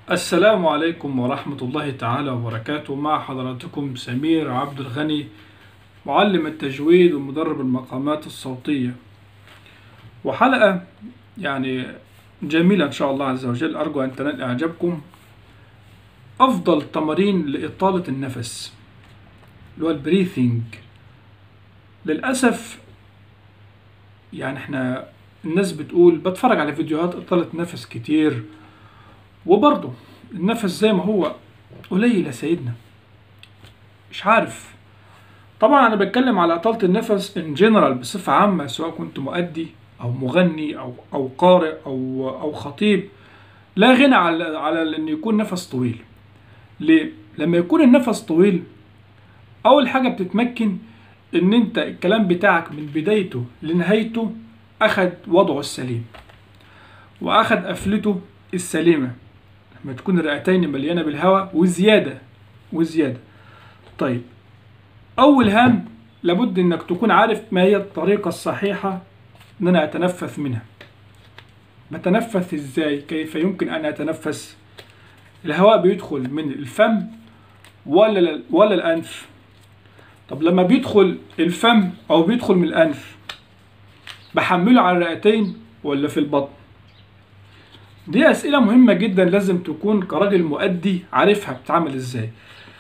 السلام عليكم ورحمة الله تعالى وبركاته مع حضراتكم سمير عبد الغني معلم التجويد ومدرب المقامات الصوتية وحلقة يعني جميلة إن شاء الله عز وجل أرجو أن تنال إعجابكم أفضل تمارين لإطالة النفس اللي هو البريثنج للأسف يعني احنا الناس بتقول بتفرج على فيديوهات إطالة نفس كتير وبرضه النفس زي ما هو قليل يا سيدنا مش عارف طبعا انا بتكلم على اطاله النفس ان جنرال بصفه عامه سواء كنت مؤدي او مغني او او قارئ او او خطيب لا غنى على على ان يكون نفس طويل ليه لما يكون النفس طويل اول حاجه بتتمكن ان انت الكلام بتاعك من بدايته لنهايته اخد وضعه السليم واخد قفلته السليمه لما تكون الرئتين مليانه بالهواء وزياده وزياده طيب اول هام لابد انك تكون عارف ما هي الطريقه الصحيحه ان انا اتنفس منها بتنفس ازاي كيف يمكن ان اتنفس الهواء بيدخل من الفم ولا ولا الانف طب لما بيدخل الفم او بيدخل من الانف بحمله على الرئتين ولا في البطن دي أسئلة مهمة جدا لازم تكون كراجل مؤدي عارفها بتتعمل ازاي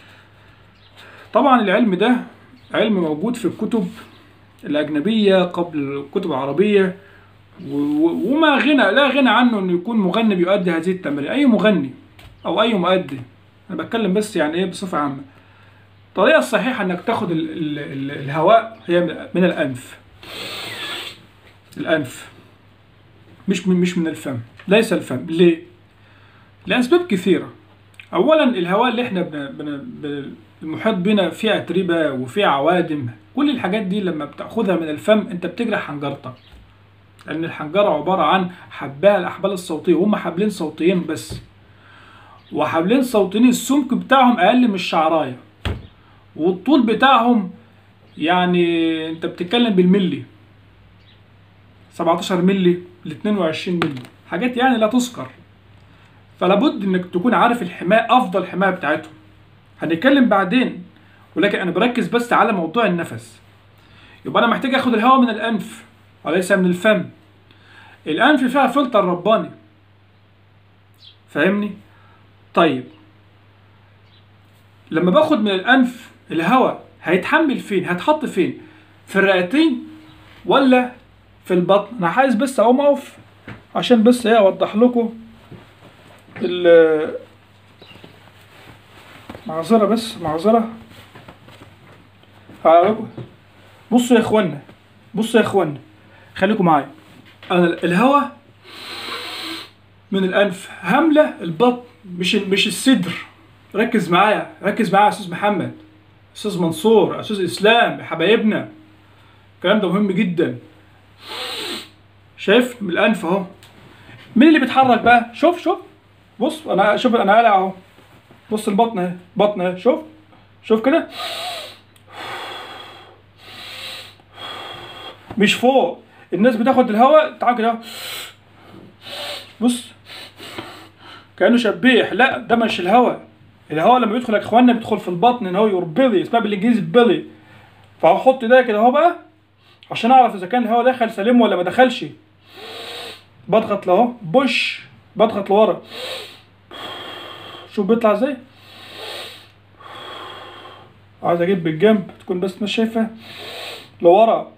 طبعا العلم ده علم موجود في الكتب الأجنبية قبل الكتب العربية و- وما غنى لا غنى عنه انه يكون مغني بيؤدي هذه التمارين اي مغني او اي مؤدي انا بتكلم بس يعني ايه بصفة عامة الطريقة الصحيحة انك تاخد ال ال ال الهواء هي من- من الانف الانف مش من مش من الفم ليس الفم ليه لاسباب كثيره اولا الهواء اللي احنا بن... بن... بن... المحيط بنا فيه اتربه وفيه عوادم كل الحاجات دي لما بتاخذها من الفم انت بتجرح حنجرتك لان الحنجره عباره عن حباها الاحبال الصوتيه وهم حبلين صوتيين بس وحبلين صوتيين السمك بتاعهم اقل من الشعرايه والطول بتاعهم يعني انت بتتكلم بالملي 17 ملي ل 22 ملي حاجات يعني لا تذكر فلابد انك تكون عارف الحماية افضل حماية بتاعتهم هنتكلم بعدين ولكن انا بركز بس على موضوع النفس يبقى انا محتاج اخد الهواء من الانف وليس من الفم الانف فيها فلتر رباني فاهمني طيب لما باخد من الانف الهواء هيتحمل فين هيتحط فين في الرئتين ولا في البطن انا عايز بس اقوم اقف عشان بس ايه اوضح لكم ال معذرة بس معذرة هقول لكم بصوا يا اخوانا بصوا يا اخوانا خليكم معايا انا الهواء من الانف هملة البطن مش مش الصدر ركز معايا ركز معايا يا استاذ محمد استاذ منصور استاذ اسلام يا حبايبنا الكلام ده مهم جدا شايف من الانف اهو مين اللي بيتحرك بقى شوف شوف بص انا شوف انا قالع اهو بص البطن اهي بطن اهي شوف شوف كده مش فوق الناس بتاخد الهواء تعال كده بص كانه شبيح لا ده مش الهواء الهواء لما يدخل يا اخوانا بيدخل في البطن ان هو يور بيلي اسمها بالانجليزي بيلي فهحط ده كده اهو بقى عشان اعرف اذا كان الهواء دخل سليم ولا ما دخلش بضغط لاهو بوش بضغط لورا شوف بيطلع ازاي عايز اجيب بالجنب تكون بس مش شايفه لورا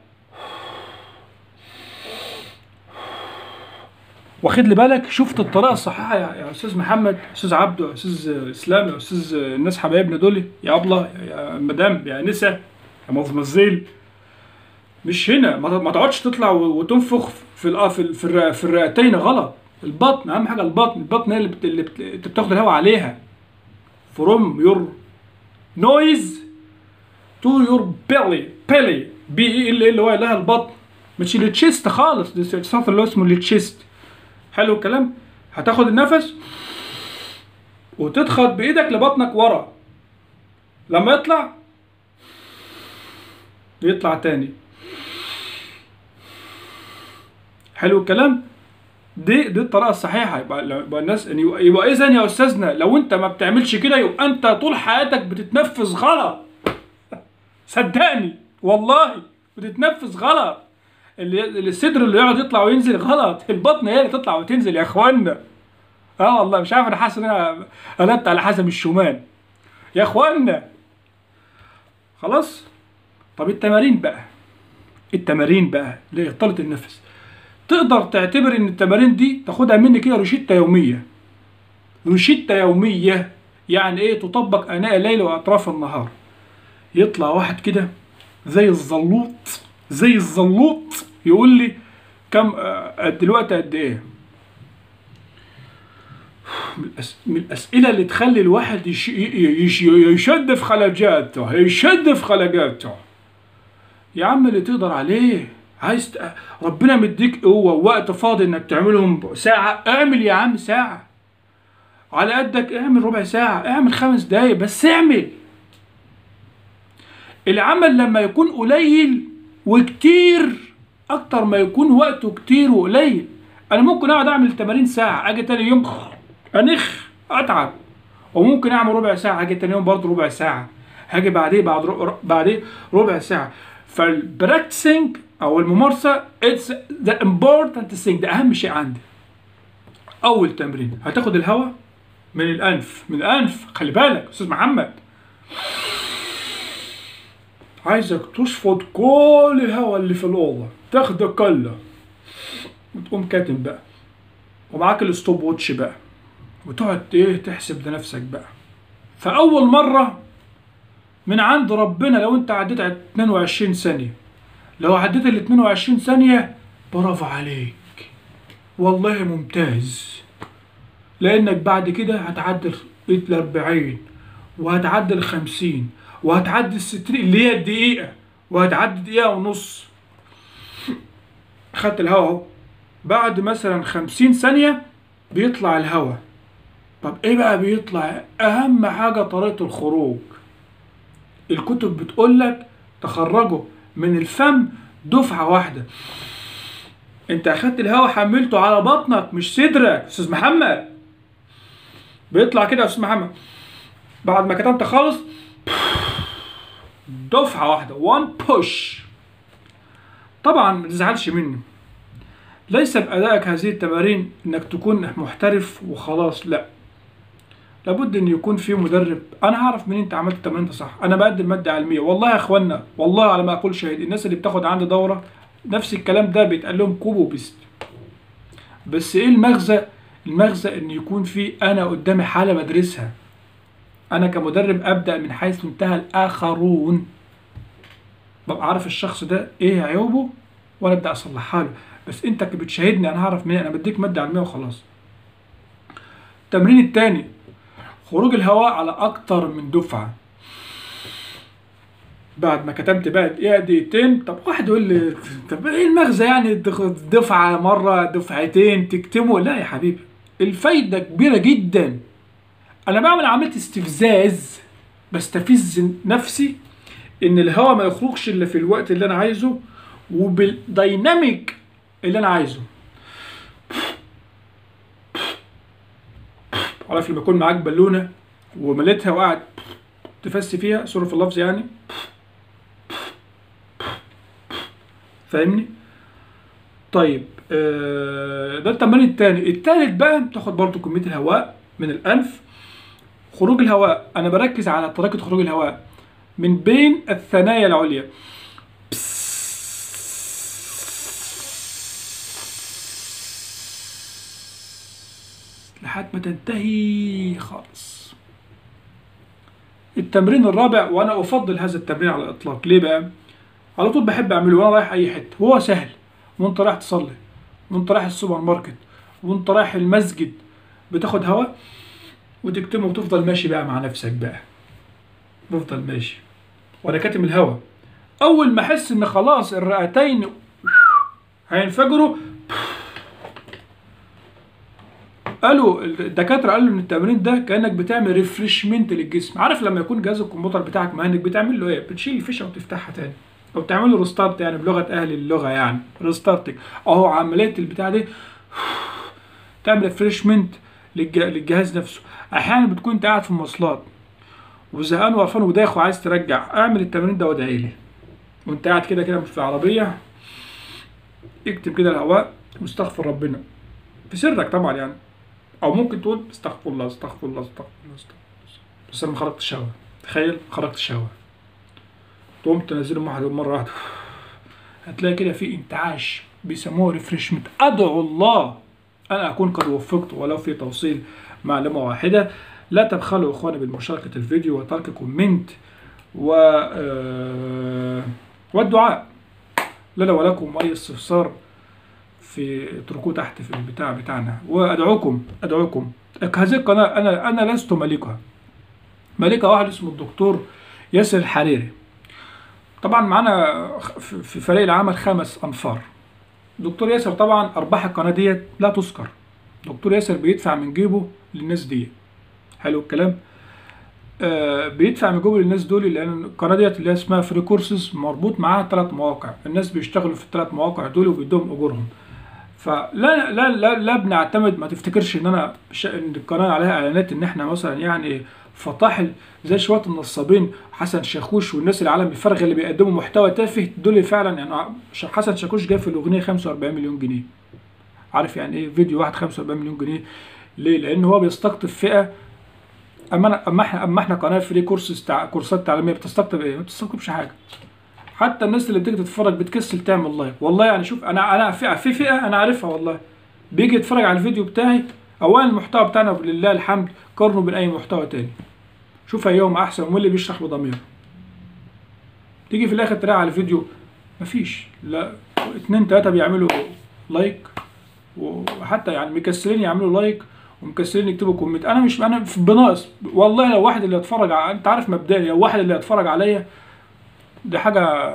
واخد لي بالك شفت الطريقه الصحيحه يا, يا استاذ محمد استاذ عبده يا استاذ اسلام يا استاذ الناس حبايبنا دول يا ابله يا مدام يا انسه يا مزمزيل مش هنا ما ما تقعدش تطلع و- وتنفخ في الأ- في ال- في الر- في الرئتين غلط البطن اهم حاجه البطن البطن هي اللي بت- اللي بت- انت بتاخد الهواء عليها فروم يور نويز تو يور بيلي بيلي بي اي ال اللي هو لها البطن مش التشيست خالص ده السطر اللي هو اسمه التشيست حلو الكلام هتاخد النفس وتضغط بايدك لبطنك ورا لما يطلع يطلع تاني حلو الكلام دي دي الطريقه الصحيحه يبقى يبقى الناس يبقى, يبقى اذا يا استاذنا لو انت ما بتعملش كده يبقى انت طول حياتك بتتنفس غلط صدقني والله بتتنفس غلط اللي اللي الصدر اللي يقعد يطلع وينزل غلط البطن هي اللي تطلع وتنزل يا اخوانا اه والله مش عارف انا حاسس ان انا قلبت على حسب الشومان يا اخوانا خلاص طب التمارين بقى التمارين بقى لإطالة النفس تقدر تعتبر ان التمارين دي تاخدها مني كده روشتة يومية روشتة يومية يعني ايه تطبق اناء الليل واطراف النهار يطلع واحد كده زي الزلوط زي الزلوط يقول لي كم آه، دلوقتي قد ايه من, الأس... من الاسئله اللي تخلي الواحد يش... يش... يشد في خلاجاته يشد في خلاجاته يا عم اللي تقدر عليه عايز ت... ربنا مديك قوه ووقت فاضي انك تعملهم ساعه اعمل يا عم ساعه على قدك اعمل ربع ساعه اعمل خمس دقايق بس اعمل العمل لما يكون قليل وكتير اكتر ما يكون وقته كتير وقليل انا ممكن اقعد اعمل تمارين ساعه اجي تاني يوم انخ اتعب وممكن اعمل ربع ساعه اجي تاني يوم برضه ربع ساعه هاجي بعديه بعد ر- بعديه ربع ساعه فالبراكتسنج او الممارسه اتس ذا امبورتنت thing ده اهم شيء عندي اول تمرين هتاخد الهواء من الانف من الانف خلي بالك استاذ محمد عايزك تشفط كل الهواء اللي في الاوضه تاخده كله وتقوم كاتم بقى ومعاك الستوب واتش بقى وتقعد ايه تحسب لنفسك بقى فاول مره من عند ربنا لو انت عديت على 22 ثانيه لو عديت ال 22 ثانيه برافو عليك والله ممتاز لانك بعد كده هتعدي ال 40 وهتعدي ال 50 وهتعدي ال 60 اللي هي الدقيقه وهتعدي دقيقه ونص خدت الهوا اهو بعد مثلا 50 ثانيه بيطلع الهوا طب ايه بقى بيطلع اهم حاجه طريقه الخروج الكتب بتقول لك تخرجه من الفم دفعه واحده انت اخدت الهواء حملته على بطنك مش صدرك استاذ محمد بيطلع كده يا استاذ محمد بعد ما كتمت خالص دفعه واحده وان بوش طبعا ما تزعلش مني ليس بأدائك هذه التمارين انك تكون محترف وخلاص لا لابد ان يكون في مدرب انا هعرف منين انت عملت التمرين ده صح انا بقدم ماده علميه والله يا اخوانا والله على ما اقول شهيد الناس اللي بتاخد عندي دوره نفس الكلام ده بيتقال لهم كوب وبيست بس ايه المغزى المغزى ان يكون في انا قدامي حاله بدرسها انا كمدرب ابدا من حيث انتهى الاخرون ببقى عارف الشخص ده ايه عيوبه وانا ابدا اصلحها له بس انت اللي بتشاهدني انا هعرف منين انا بديك ماده علميه وخلاص التمرين التاني خروج الهواء على اكتر من دفعه بعد ما كتمت بقى دقيقه دقيقتين طب واحد يقول لي طب ايه المغزى يعني تاخد دفعه مره دفعتين تكتمه لا يا حبيبي الفايده كبيره جدا انا بعمل عمليه استفزاز بستفز نفسي ان الهواء ما يخرجش الا في الوقت اللي انا عايزه وبالديناميك اللي انا عايزه عارف لما يكون معاك بالونه ومليتها وقاعد تفسي فيها سوري في اللفظ يعني فاهمني طيب آه، ده التمرين التاني التالت بقى تاخد برضو كمية الهواء من الأنف خروج الهواء أنا بركز على طريقة خروج الهواء من بين الثنايا العليا لحد ما تنتهي خالص التمرين الرابع وانا افضل هذا التمرين على الاطلاق ليه بقى على طول بحب اعمله وانا رايح اي حته وهو سهل وانت رايح تصلي وانت رايح السوبر ماركت وانت رايح المسجد بتاخد هواء وتكتمه وتفضل ماشي بقى مع نفسك بقى بفضل ماشي وانا كاتم الهواء اول ما احس ان خلاص الرئتين هينفجروا قالوا الدكاتره قالوا ان التمرين ده كانك بتعمل ريفرشمنت للجسم عارف لما يكون جهاز الكمبيوتر بتاعك مهنج بتعمل له ايه بتشيل الفيشه وتفتحها تاني او تعمل له ريستارت يعني بلغه اهل اللغه يعني ريستارتنج اهو عمليه البتاع دي تعمل ريفريشمنت للجهاز نفسه احيانا بتكون انت قاعد في المواصلات وزهقان وقرفان وداخل وعايز ترجع اعمل التمرين ده وادعي لي وانت قاعد كده كده في العربيه اكتب كده الهواء واستغفر ربنا في سرك طبعا يعني او ممكن تقول استغفر الله استغفر الله استغفر الله استغفر الله بس انا ما خرجتش هوا تخيل خرجتش هوا تقوم تنزلهم واحد مره واحده هتلاقي كده في انتعاش بيسموه ريفريشمنت ادعو الله ان اكون قد وفقت ولو في توصيل معلومه واحده لا تبخلوا اخواني بالمشاركه الفيديو وترك كومنت و آه، والدعاء لنا ولكم اي استفسار في اتركوه تحت في البتاع بتاعنا وادعوكم ادعوكم هذه القناه انا انا لست مالكها مالكها واحد اسمه الدكتور ياسر الحريري طبعا معانا في فريق العمل خمس انفار دكتور ياسر طبعا ارباح القناه ديت لا تذكر دكتور ياسر بيدفع من جيبه للناس دي حلو الكلام آه بيدفع من جيبه للناس دول لان القناه ديت اللي اسمها فري كورسز مربوط معاها ثلاث مواقع الناس بيشتغلوا في الثلاث مواقع دول وبيدوهم اجورهم فلا لا لا لا بنعتمد ما تفتكرش ان انا ان القناه عليها اعلانات ان احنا مثلا يعني فطاحل زي شويه النصابين حسن شاكوش والناس العالم الفارغه اللي بيقدموا محتوى تافه دول فعلا يعني حسن شاكوش جاب في الاغنيه 45 مليون جنيه عارف يعني ايه فيديو واحد 45 مليون جنيه ليه؟ لان هو بيستقطب فئه اما أنا اما احنا اما احنا قناه فري كورسز تع... كورسات تعليميه بتستقطب ايه؟ ما بتستقطبش حاجه حتى الناس اللي بتيجي تتفرج بتكسل تعمل لايك والله يعني شوف انا انا فئه في فئه انا عارفها والله بيجي يتفرج على الفيديو بتاعي اولا المحتوى بتاعنا لله الحمد قارنه بين اي محتوى تاني شوف ايهم احسن واللي بيشرح بضمير تيجي في الاخر تلاقي على الفيديو مفيش لا اتنين تلاته بيعملوا لايك وحتى يعني مكسلين يعملوا لايك ومكسلين يكتبوا كومنت انا مش انا بناقص والله لو واحد اللي يتفرج على انت عارف مبدئيا لو واحد اللي يتفرج عليا دي حاجه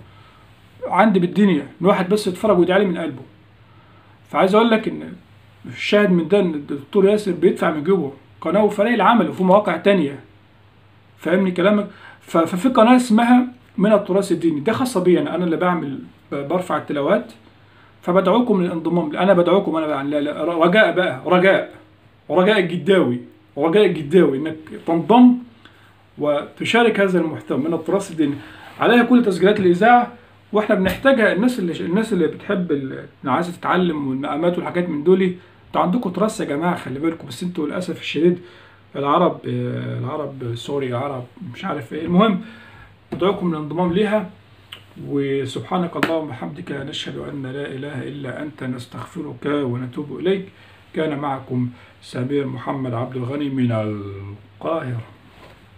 عندي بالدنيا ان واحد بس يتفرج ويدعي لي من قلبه فعايز اقول لك ان الشاهد من ده ان الدكتور ياسر بيدفع من جيبه قناه وفريق العمل وفي مواقع تانية فاهمني كلامك ففي قناه اسمها من التراث الديني ده خاصه بي انا انا اللي بعمل برفع التلاوات فبدعوكم للانضمام انا بدعوكم انا بقى لا لا رجاء بقى رجاء رجاء الجداوي رجاء الجداوي انك تنضم وتشارك هذا المحتوى من التراث الديني عليها كل تسجيلات الاذاعه واحنا بنحتاجها الناس اللي الناس اللي بتحب اللي عايزه تتعلم والمقامات والحاجات من دول انتوا عندكم تراث يا جماعه خلي بالكم بس انتوا للاسف الشديد العرب العرب سوري العرب مش عارف ايه المهم ادعوكم للانضمام ليها وسبحانك اللهم وبحمدك نشهد ان لا اله الا انت نستغفرك ونتوب اليك كان معكم سمير محمد عبد الغني من القاهره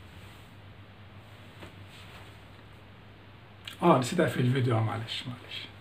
اه نسيت اقفل الفيديو معلش معلش